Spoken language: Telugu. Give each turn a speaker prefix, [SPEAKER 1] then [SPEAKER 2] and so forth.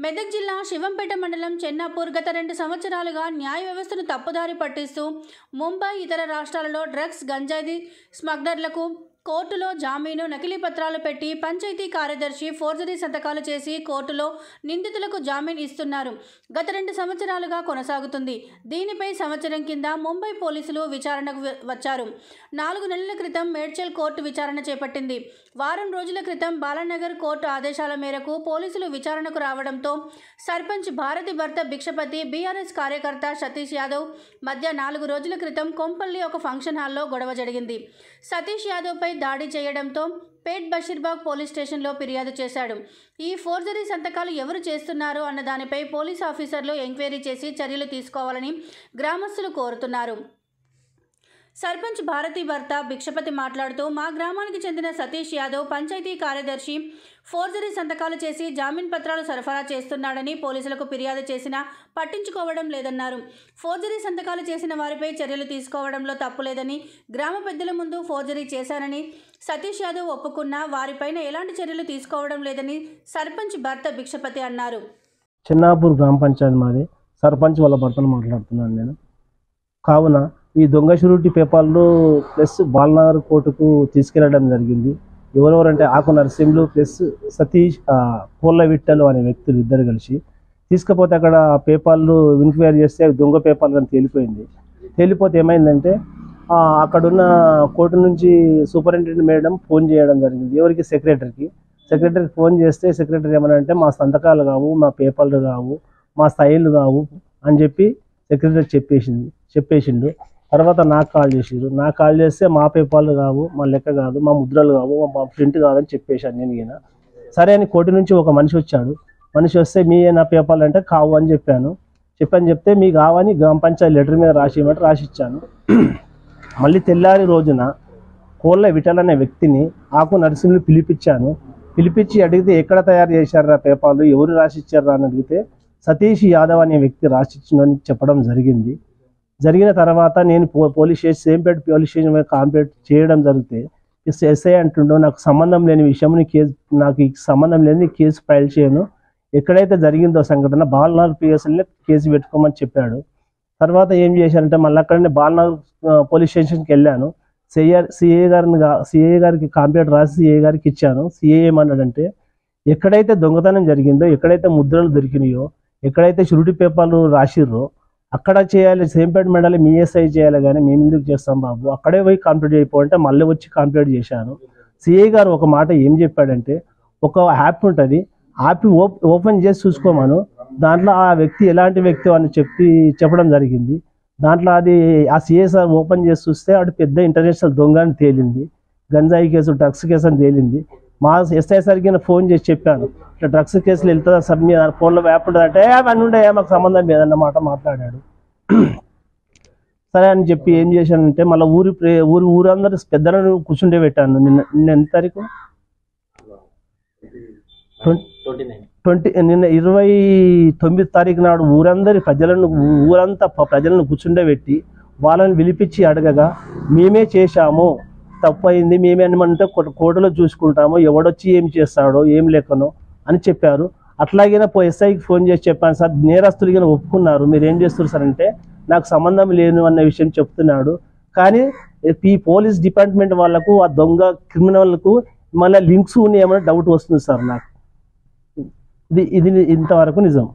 [SPEAKER 1] మెదక్ జిల్లా శివంపేట మండలం చెన్నాపూర్ గత రెండు సంవత్సరాలుగా న్యాయ వ్యవస్థను తప్పుదారి పట్టిస్తూ ముంబై ఇతర రాష్ట్రాలలో డ్రగ్స్ గంజాయి స్మగ్లర్లకు కోర్టులో జామీను నకిలీ పత్రాలు పెట్టి పంచాయతీ కార్యదర్శి ఫోర్జరీ సంతకాలు చేసి కోర్టులో నిందితులకు జామీన్ ఇస్తున్నారు గత రెండు సంవత్సరాలుగా కొనసాగుతుంది దీనిపై సంవత్సరం కింద ముంబై పోలీసులు విచారణకు వ- వచ్చారు నాలుగు నెలల క్రితం మేడ్చల్ కోర్టు విచారణ చేపట్టింది వారం రోజుల క్రితం బాలానగర్ కోర్టు ఆదేశాల మేరకు పోలీసులు విచారణకు రావడంతో సర్పంచ్ భారతి భర్త భిక్షపతి బీఆర్ఎస్ కార్యకర్త సతీష్ యాదవ్ మధ్య నాలుగు రోజుల క్రితం కొంపల్లి ఒక ఫంక్షన్ హాల్లో గొడవ జరిగింది సతీష్ యాదవ్పై దాడి చేయడంతో పేట్ బషీర్బాగ్ పోలీస్ స్టేషన్లో ఫిర్యాదు చేశాడు ఈ ఫోర్జరీ సంతకాలు ఎవరు చేస్తున్నారు అన్న దానిపై పోలీస్ ఆఫీసర్లు ఎంక్వైరీ చేసి చర్యలు తీసుకోవాలని గ్రామస్తులు కోరుతున్నారు సర్పంచ్ భారతి భర్త భిక్షపతి మాట్లాడుతూ మా గ్రామానికి చెందిన సతీష్ యాదవ్ పంచాయతీ కార్యదర్శి ఫోర్జరీ సంతకాలు చేసి జామీన్ పత్రాలు సరఫరా చేస్తున్నాడని పోలీసులకు ఫిర్యాదు చేసినా పట్టించుకోవడం లేదన్నారు ఫోర్జరీ సంతకాలు చేసిన వారిపై చర్యలు తీసుకోవడంలో తప్పు లేదని గ్రామ పెద్దల ముందు ఫోర్జరీ చేశానని సతీష్ యాదవ్ ఒప్పుకున్నా వారిపైన ఎలాంటి చర్యలు తీసుకోవడం లేదని సర్పంచ్ భర్త భిక్షపతి అన్నారు
[SPEAKER 2] చిన్నాపూర్ గ్రామ పంచాయతీ మాది సర్పంచ్ వాళ్ళ భర్తను మాట్లాడుతున్నాను నేను కావున ఈ దొంగ షూరిటీ పేపర్లు ప్లస్ బాలనగర్ కోర్టుకు తీసుకెళ్లడం జరిగింది ఎవరెవరంటే ఆకు నరసింహులు ప్లస్ సతీష్ ఆ, కోళ్ళ విట్టలు అనే వ్యక్తులు ఇద్దరు కలిసి తీసుకపోతే అక్కడ పేపర్లు ఎంక్వైరీ చేస్తే అవి దొంగ పేపర్లు అని తేలిపోయింది తేలిపోతే ఏమైందంటే ఆ, అక్కడున్న కోర్టు నుంచి సూపరింటెండెంట్ మేడం ఫోన్ చేయడం జరిగింది ఎవరికి సెక్రటరీకి సెక్రటరీకి ఫోన్ చేస్తే సెక్రటరీ ఏమనంటే మా సంతకాలు కావు మా పేపర్లు కావు మా స్థాయిలు కావు అని చెప్పి సెక్రటరీ చెప్పేసింది చెప్పేసిండు తర్వాత నాకు కాల్ చేసిరు నాకు కాల్ చేస్తే మా పేపర్లు కావు మా లెక్క కాదు మా ముద్రలు కావు మా ప్రింట్ కాదని చెప్పేశాను నేను ఈయన సరే అని కోర్టు నుంచి ఒక మనిషి వచ్చాడు మనిషి వస్తే మీ నా పేపర్లు అంటే కావు అని చెప్పాను చెప్పని చెప్తే మీ కావని గ్రామ పంచాయతీ లెటర్ మీద రాసి ఇవ్వమంటే రాసి ఇచ్చాను మళ్ళీ తెల్లారి రోజున కోళ్ళ విఠల్ అనే వ్యక్తిని ఆకు నరసింహులు పిలిపించాను పిలిపించి అడిగితే ఎక్కడ తయారు చేశారా పేపర్లు ఎవరు రాసిచ్చారా అని అడిగితే సతీష్ యాదవ్ అనే వ్యక్తి రాసిచ్చిందని చెప్పడం జరిగింది జరిగిన తర్వాత నేను పో police station Sempeta police station మీద కాంప్లైంట్ చేయడం జరిగితే ఎస్- ఎస్ఐ అంటుండో నాకు సంబంధం లేని విషయం నీ కేసు నాకు ఈ సంబంధం లేని కేసు ఫైల్ చేయను ఎక్కడైతే జరిగిందో సంఘటన బాలనార్ పిఎస్ఎల్ని కేసు పెట్టుకోమని చెప్పాడు తర్వాత ఏం చేశానంటే మళ్ళీ అక్కడనే బాలనార్ ఆ, పోలీస్ స్టేషన్కి వెళ్ళాను సిఐ సిఏ గారిని సిఏ గారికి కంప్లైంట్ రాసి సిఏ గారికి ఇచ్చాను సిఏ ఏమన్నాడంటే ఎక్కడైతే దొంగతనం జరిగిందో ఎక్కడైతే ముద్రలు దొరికినాయో ఎక్కడైతే షురిటీ పేపర్లు రాసిర్రో అక్కడ చేయాలి సేంపేట మెడల్ మీ ఎస్ఐ చేయాలి కానీ మేము ఎందుకు చేస్తాం బాబు అక్కడే పోయి కంప్లీట్ అయిపోంటే మళ్ళీ వచ్చి కంప్లీట్ చేశాను సిఐ గారు ఒక మాట ఏం చెప్పాడంటే ఒక యాప్ ఉంటుంది యాప్ ఓప్ ఓపెన్ చేసి చూసుకోమను దాంట్లో ఆ వ్యక్తి ఎలాంటి వ్యక్తి అని చెప్పి చెప్పడం జరిగింది దాంట్లో అది ఆ సిఐ సార్ ఓపెన్ చేసి చూస్తే అటు పెద్ద ఇంటర్నేషనల్ దొంగ అని తేలింది గంజాయి కేసు డ్రగ్స్ కేసు అని తేలింది మా ఎస్ఐ సార్కి నేను ఫోన్ చేసి చెప్పాను ఇట్లా డ్రగ్స్ కేసులు వెళ్తుందా సార్ మీ ఫోన్లో యాప్ ఉంటుంది అంటే "ఏ, అవన్నీ ఉండే మాకు సంబంధం లేదన్నమాట మాట్లాడాడు సరే అని చెప్పి ఏం చేశానంటే మళ్ళీ ఊరి ప్రే- ఊరి ఊరందరూ పెద్దలను కూర్చుండే పెట్టాను నిన్న నిన్న ఎంత తారీఖు ట్వంటీ నిన్న ఇరవై తొమ్మిది తారీఖు నాడు ఊరందరి ప్రజలను ఊ- ఊరంతా ప- ప్రజలను కూర్చుండే పెట్టి వాళ్ళని పిలిపించి అడగగా మేమే చేశాము తప్పు అయింది మేమే అనమంటే కోట- కోర్టులో చూసుకుంటాము ఎవడొచ్చి ఏం చేస్తాడో ఏం లెక్కనో అని చెప్పారు అట్లాగే పో ఎస్ఐకి ఫోన్ చేసి చెప్పాను సార్ నేరస్తులు కింద ఒప్పుకున్నారు మీరు ఏం చేస్తున్నారు సార్ అంటే నాకు సంబంధం లేను అన్న విషయం చెప్తున్నాడు కానీ ఈ పోలీస్ డిపార్ట్మెంట్ వాళ్ళకు ఆ దొంగ క్రిమినల్కు మళ్ళీ లింక్స్ ఉన్నాయేమో డౌట్ వస్తుంది సార్ నాకు ఇది ఇది ఇంతవరకు నిజం